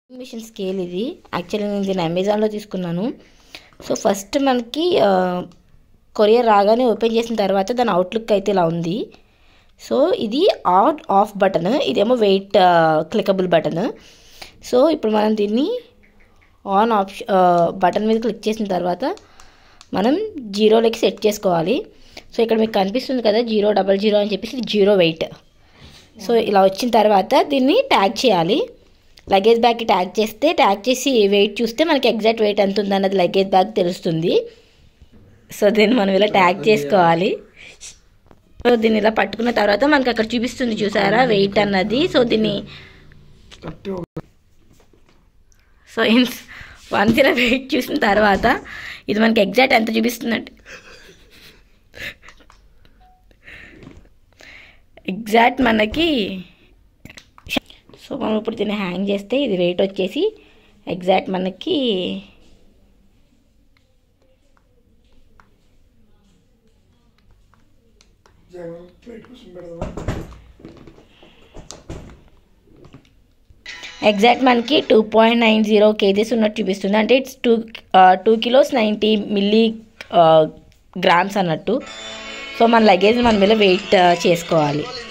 machine scale ఇది actually నేను దీన్ని అమెజాన్లో తీసుకున్నాను సో ఫస్ట్ మనకి కొరియర్ రాగానే ఓపెన్ చేసిన తర్వాత దాని అవుట్లుక్ అయితే ఇలా ఉంది సో ఇది ఆన్ ఆఫ్ బటన్ ఇదేమో వెయిట్ క్లికబుల్ బటన్ సో ఇప్పుడు మనం దీన్ని ఆన్ ఆప్షన్ బటన్ మీద క్లిక్ చేసిన తర్వాత మనం జీరోలోకి సెట్ చేసుకోవాలి సో ఇక్కడ మీకు కనిపిస్తుంది కదా జీరో డబల్ జీరో అని చెప్పేసి జీరో వెయిట్ సో ఇలా వచ్చిన తర్వాత దీన్ని ట్యాగ్ చేయాలి లగేజ్ బ్యాగ్కి ట్యాగ్ చేస్తే ట్యాగ్ చేసి వెయిట్ చూస్తే మనకి ఎగ్జాక్ట్ వెయిట్ ఎంత ఉంది అన్నది లగేజ్ బ్యాగ్ తెలుస్తుంది సో దీన్ని మనం ఇలా ట్యాగ్ చేసుకోవాలి సో దీన్ని ఇలా పట్టుకున్న తర్వాత మనకి అక్కడ చూపిస్తుంది చూసారా వెయిట్ అన్నది సో దీన్ని సో ఇన్ వన్స్ ఇలా వెయిట్ చూసిన తర్వాత ఇది మనకి ఎగ్జాక్ట్ ఎంత చూపిస్తుందంటే ఎగ్జాక్ట్ మనకి సో మనం ఇప్పుడు దీన్ని హ్యాంగ్ చేస్తే ఇది వెయిట్ వచ్చేసి ఎగ్జాక్ట్ మనకి ఎగ్జాక్ట్ మనకి two point nine zero kgs ఉన్నట్టు చూపిస్తుంది అంటే it's two two kilos ninety milli grams అన్నట్టు సో మన లగేజ్ మన మీద వెయిట్ చేసుకోవాలి